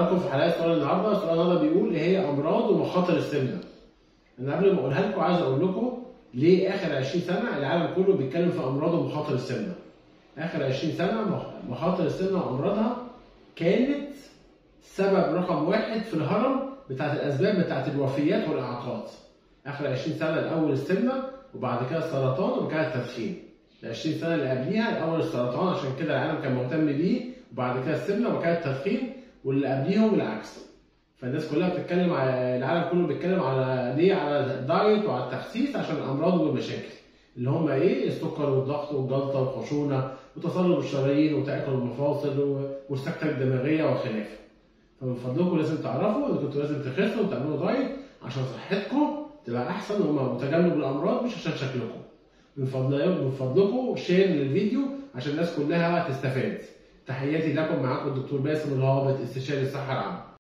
حضراتكم في حلقه سؤال النهارده، السؤال النهارده بيقول ايه هي امراض ومخاطر السمنه؟ انا قبل ما اقولها لكم عايز اقول لكم ليه اخر 20 سنه العالم كله بيتكلم في امراض ومخاطر السمنه. اخر 20 سنه مخ- مخاطر السمنه وامراضها كانت سبب رقم واحد في الهرم بتاعت الاسباب بتاعت الوفيات والاعاقات. اخر 20 سنه الاول السمنه وبعد كده السرطان وبعد كده التدخين. ال 20 سنه اللي قبليها الاول السرطان عشان كده العالم كان مهتم بيه وبعد كده السمنه وبعد كده التدخين واللي قبليهم العكس. فالناس كلها بتتكلم على العالم كله بيتكلم على ليه على الدايت وعلى التخسيس عشان الامراض والمشاكل اللي هم ايه السكر والضغط والجلطه والخشونه وتصلب الشرايين وتاكل المفاصل و- والسكته الدماغيه وخلافه. فمن فضلكم لازم تعرفوا ان كنتوا لازم تخسوا وتعملوا دايت عشان صحتكم تبقى احسن وهم وتجنب الامراض مش عشان شكلكم. من فضل من فضلكم شير للفيديو عشان الناس كلها تستفاد. تحياتي لكم معاكم الدكتور باسم الهابط استشاري الصحه العامه.